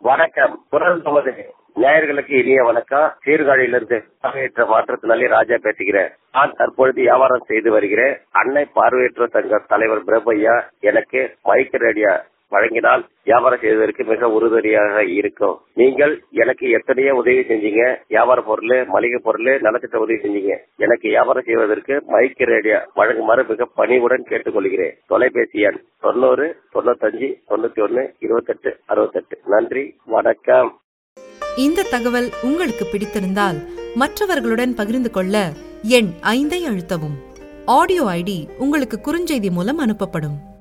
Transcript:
வணக்கம் குரல் நமது நேயர்களுக்கு இனிய வணக்கம் சீர்காழியிலிருந்து பார்வையற்ற மாற்றுத்திறனாளி ராஜா பேசுகிறேன் நான் தற்பொழுது வியாபாரம் செய்து வருகிறேன் அன்னை பார்வையற்ற சங்க தலைவர் பிரபையா எனக்கு மைக் ரேடியா வழங்கினால் வியாபாரம் செய்வதற்கு மிக உறுதுணையாக இருக்கும் நீங்கள் எனக்கு எத்தனையோ உதவி செஞ்சீங்க வியாபார பொருள் மளிகை பொருள் நலத்திட்ட உதவி செஞ்சீங்க எனக்கு வியாபாரம் செய்வதற்கு மைக் ரேடியோ வழங்குமாறு மிக பணிவுடன் கேட்டுக்கொள்கிறேன் தொலைபேசி எண் தொண்ணூறு தொண்ணூத்தஞ்சு தொண்ணூத்தி ஒன்னு இருபத்தெட்டு அறுபத்தெட்டு நன்றி வணக்கம் இந்த தகவல் உங்களுக்கு பிடித்திருந்தால் மற்றவர்களுடன் பகிர்ந்து கொள்ள எண் ஐந்தை அழுத்தவும் ஆடியோ ஐடி உங்களுக்கு குறுஞ்செய்தி மூலம் அனுப்பப்படும்